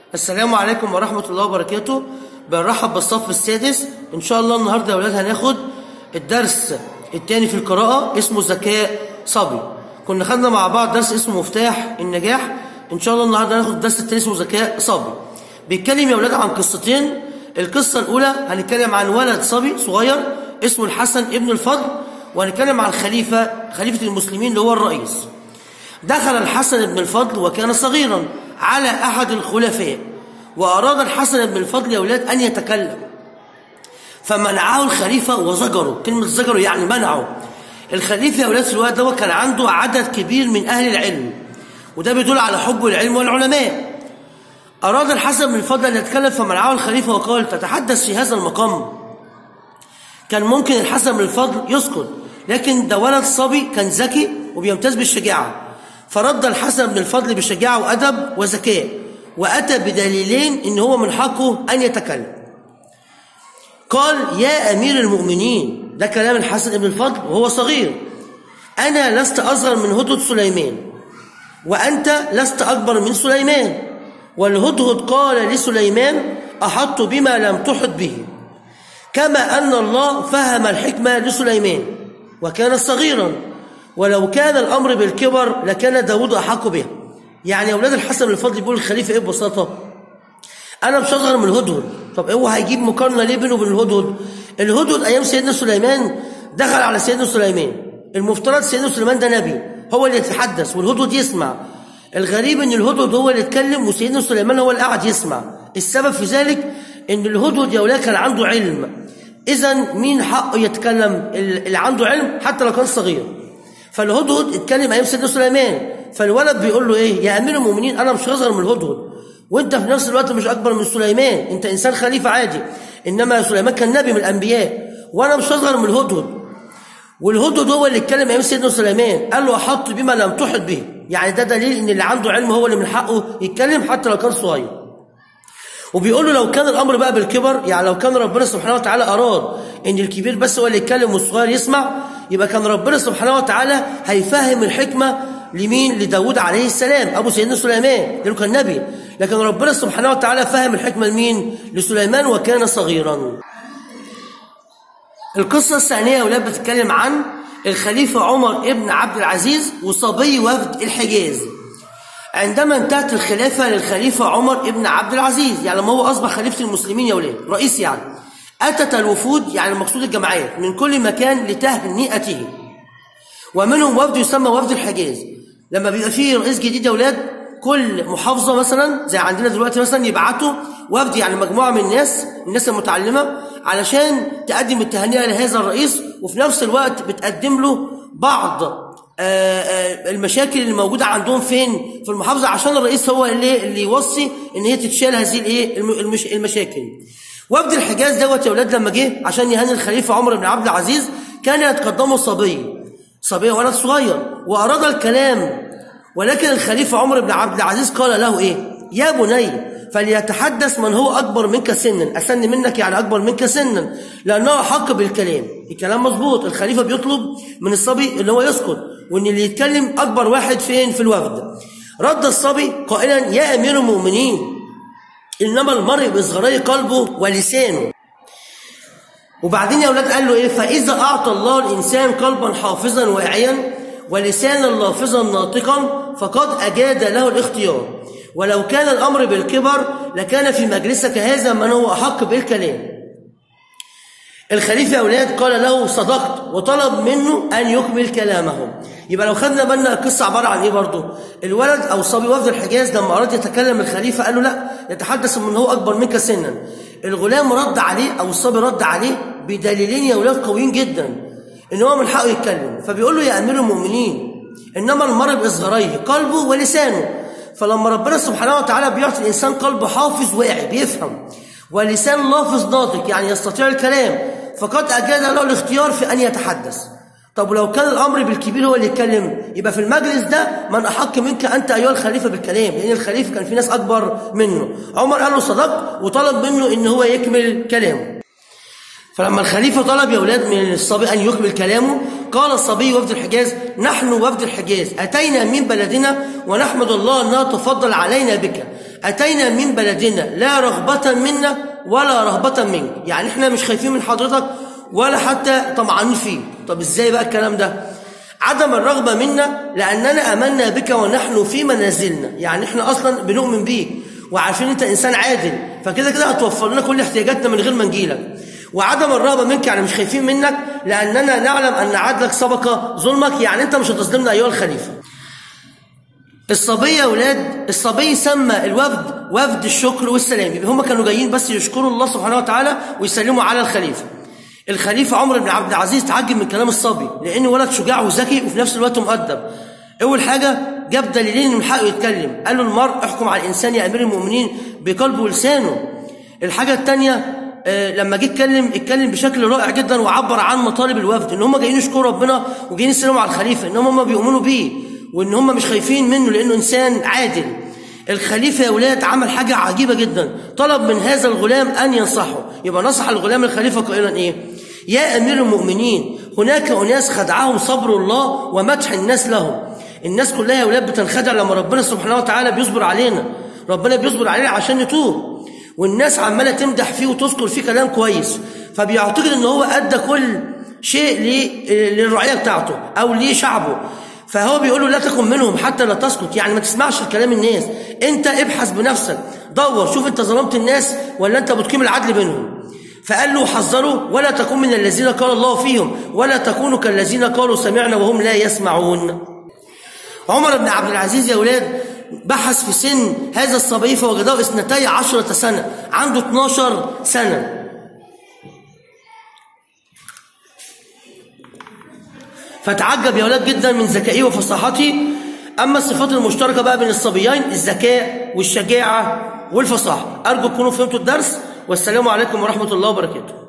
السلام عليكم ورحمة الله وبركاته بنرحب بالصف السادس إن شاء الله النهاردة يا أولاد هناخد الدرس التاني في القراءة اسمه ذكاء صبي كنا خدنا مع بعض درس اسمه مفتاح النجاح إن شاء الله النهاردة هناخد الدرس التاني اسمه ذكاء صبي بيتكلم يا أولاد عن قصتين القصة الأولى هنتكلم عن ولد صبي صغير اسمه الحسن ابن الفضل وهنتكلم عن خليفة خليفة المسلمين اللي هو الرئيس دخل الحسن بن الفضل وكان صغيرا على أحد الخلفاء وأراد الحسن بن الفضل يا أولاد أن يتكلم فمنعه الخليفة وزجره كلمة زجره يعني منعه الخليفة يا أولاد في الوقت ده كان عنده عدد كبير من أهل العلم وده بيدل على حب العلم والعلماء أراد الحسن بن الفضل أن يتكلم فمنعه الخليفة وقال تتحدث في هذا المقام كان ممكن الحسن بن الفضل يسكت لكن ده ولد صبي كان ذكي وبيمتاز بالشجاعة فرد الحسن بن الفضل بشجاعة وأدب وذكاء وأتى بدليلين إن هو من حقه أن يتكلم قال يا أمير المؤمنين ده كلام الحسن بن الفضل وهو صغير أنا لست أصغر من هدهد سليمان وأنت لست أكبر من سليمان والهدهد قال لسليمان أحط بما لم تحط به كما أن الله فهم الحكمة لسليمان وكان صغيرا ولو كان الأمر بالكبر لكان داود أحق به يعني أولاد الحسن بن الفضل بيقول الخليفة إيه ببساطة أنا مش أصغر من الهدهد طب هو هيجيب مقارنة ليه بينه وبين الهدهد الهدهد أيام سيدنا سليمان دخل على سيدنا سليمان المفترض سيدنا سليمان ده نبي هو اللي يتحدث والهدهد يسمع الغريب ان الهدهد هو اللي اتكلم وسيدنا سليمان هو اللي قاعد يسمع السبب في ذلك ان الهدهد يا اولاد كان عنده علم اذا مين حقه يتكلم اللي عنده علم حتى لو كان صغير فالهدهد اتكلم ايام سيدنا سليمان فالولد بيقول له ايه يا امير المؤمنين انا مش اصغر من الهدهد وانت في نفس الوقت مش اكبر من سليمان انت انسان خليفه عادي انما سليمان كان نبي من الانبياء وانا مش اصغر من الهدهد والهدهد هو اللي اتكلم ايام سيدنا سليمان قال له احط بما لم تحط به يعني ده دليل ان اللي عنده علم هو اللي من حقه يتكلم حتى لو كان صغير وبيقول له لو كان الامر بقى بالكبر يعني لو كان ربنا سبحانه وتعالى اراد ان الكبير بس هو اللي يتكلم والصغير يسمع يبقى كان ربنا سبحانه وتعالى هيفهم الحكمه لمين لداود عليه السلام ابو سيدنا سليمان لانه كان نبي لكن ربنا سبحانه وتعالى فهم الحكمه لمين لسليمان وكان صغيرا القصه الثانيه يا اولاد بتتكلم عن الخليفه عمر ابن عبد العزيز وصبي وفد الحجاز عندما انتهت الخلافة للخليفة عمر ابن عبد العزيز يعني لما هو أصبح خليفة المسلمين يا ولاد رئيس يعني أتت الوفود يعني المقصود الجماعات من كل مكان لتهنئته ومنهم وفد يسمى وفد الحجاز لما بيبقى فيه رئيس جديد يا ولاد كل محافظة مثلا زي عندنا دلوقتي مثلا يبعتوا وفد يعني مجموعة من الناس الناس المتعلمة علشان تقدم التهنئة لهذا الرئيس وفي نفس الوقت بتقدم له بعض المشاكل اللي موجودة عندهم فين في المحافظة عشان الرئيس هو اللي اللي يوصي ان هي تتشال هذه الايه المش المشاكل وفد الحجاز دوت يا اولاد لما جه عشان يهني الخليفة عمر بن عبد العزيز كان يتقدمه صبي صبي ولد صغير واراد الكلام ولكن الخليفة عمر بن عبد العزيز قال له ايه يا بني فليتحدث من هو أكبر منك سنا أسن منك يعني أكبر منك سنا لأنه حق بالكلام الكلام مظبوط الخليفة بيطلب من الصبي اللي هو يسكت وان اللي يتكلم اكبر واحد فين في الوفد رد الصبي قائلا يا امير المؤمنين انما المرء باصغري قلبه ولسانه وبعدين يا اولاد قال له ايه فاذا اعطى الله الانسان قلبا حافظا واعيا ولسانا لافظا ناطقا فقد اجاد له الاختيار ولو كان الامر بالكبر لكان في مجلسك هذا من هو احق بالكلام الخليفة يا أولاد قال له صدقت وطلب منه أن يكمل كلامه يبقى لو خدنا بالنا القصة عبارة عن إيه برضه الولد أو الصبي وفد الحجاز لما أراد يتكلم الخليفة قال له لا يتحدث من هو أكبر منك سنا الغلام رد عليه أو الصبي رد عليه بدليلين يا أولاد قويين جدا إن هو من حقه يتكلم فبيقول له يا أمير المؤمنين إنما المرء بإصغريه قلبه ولسانه فلما ربنا سبحانه وتعالى بيعطي الإنسان قلب حافظ واعي بيفهم ولسان لافظ ناطق يعني يستطيع الكلام فقد أجاز له الاختيار في أن يتحدث طب ولو كان الأمر بالكبير هو اللي يتكلم يبقى في المجلس ده من أحق منك أنت أيها الخليفة بالكلام لأن الخليفة كان في ناس أكبر منه عمر قال له صدق وطلب منه إن هو يكمل كلامه فلما الخليفة طلب يا أولاد من الصبي أن يكمل كلامه قال الصبي وفد الحجاز نحن وفد الحجاز أتينا من بلدنا ونحمد الله أنها تفضل علينا بك أتينا من بلدنا لا رغبة منا ولا رهبة منك يعني احنا مش خايفين من حضرتك ولا حتى طمعانين فيه طب ازاي بقى الكلام ده عدم الرغبة منا لأننا أمنا بك ونحن في منازلنا يعني احنا أصلا بنؤمن بيك وعارفين انت إنسان عادل فكده كده هتوفر لنا كل احتياجاتنا من غير ما نجيلك وعدم الرغبة منك يعني مش خايفين منك لأننا نعلم أن عدلك سبق ظلمك يعني أنت مش هتظلمنا أيها الخليفة الصبي يا أولاد الصبي سمى الوفد وفد الشكر والسلام يبقى هم كانوا جايين بس يشكروا الله سبحانه وتعالى ويسلموا على الخليفة الخليفة عمر بن عبد العزيز تعجب من كلام الصبي لأنه ولد شجاع وذكي وفي نفس الوقت مؤدب أول حاجة جاب دليلين من حقه يتكلم قال له المرء احكم على الإنسان يا أمير المؤمنين بقلبه ولسانه الحاجة الثانية لما جه اتكلم اتكلم بشكل رائع جدا وعبر عن مطالب الوفد ان هم جايين يشكروا ربنا وجايين يسلموا على الخليفه ان هم بيؤمنوا بيه وان هم مش خايفين منه لانه انسان عادل الخليفه يا ولاد عمل حاجه عجيبه جدا طلب من هذا الغلام ان ينصحه يبقى نصح الغلام الخليفه قائلا ايه يا امير المؤمنين هناك اناس خدعهم صبر الله ومدح الناس لهم الناس كلها يا ولاد بتنخدع لما ربنا سبحانه وتعالى بيصبر علينا ربنا بيصبر علينا عشان نتوب والناس عماله تمدح فيه وتذكر فيه كلام كويس فبيعتقد ان هو ادى كل شيء للرعيه بتاعته او لشعبه فهو بيقول له لا تكن منهم حتى لا تسكت يعني ما تسمعش الكلام الناس انت ابحث بنفسك دور شوف انت ظلمت الناس ولا انت بتقيم العدل بينهم فقال له حذروا ولا تكن من الذين قال الله فيهم ولا تكونوا كالذين قالوا سمعنا وهم لا يسمعون عمر بن عبد العزيز يا اولاد بحث في سن هذا الصبي فوجده اثنتي عشرة سنة عنده 12 سنة فتعجب يا ولاد جدا من ذكائه وفصاحته أما الصفات المشتركة بقى بين الصبيين الذكاء والشجاعة والفصاحة أرجو تكونوا فهمتوا الدرس والسلام عليكم ورحمة الله وبركاته